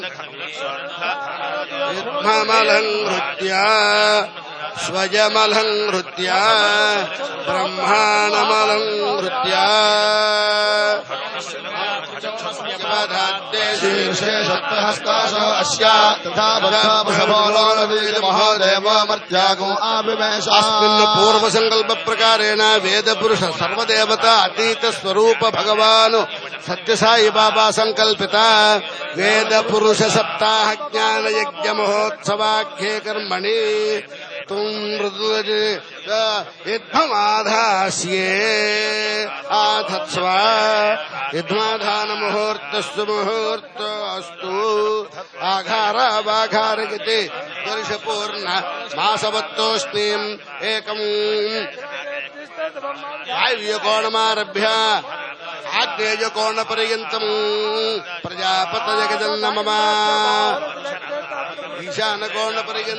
బ్రహ్మమలంహృత్య స్వయమలంహృత్య బ్రహ్మాణమలంహృత్య శీర్షేషత్వహస్తాశో అస్యా తథా బద్ధా మహోదేవమర్త్యాగో ఆవివేశ అస్మిన్ పూర్వ సంకల్ప ప్రకారేణ వేద పురుష సర్వదేవత అతీత స్వరూప భగవాను సత్యసాయి బాబా సంకల్పిత వేద పురుష సప్తాహ జ్ఞాన యజ్ఞ మహోత్సవాఖ్యే కర్మణి తుం యుద్ధమాధాస్యే ఆధత్స్వ యుద్ధమాధాన ముహూర్తస్సు ముహూర్త అస్తు ఆఘారావాఘారగితి వర్షపూర్ణ మాసవత్తోష్ణీం ఏకం వాయుకోణమారభ్య ఆగ్నేయకోణ పర్యంతం ప్రజాపత జగజన్నమ ఈశానకోణ పర్యంతం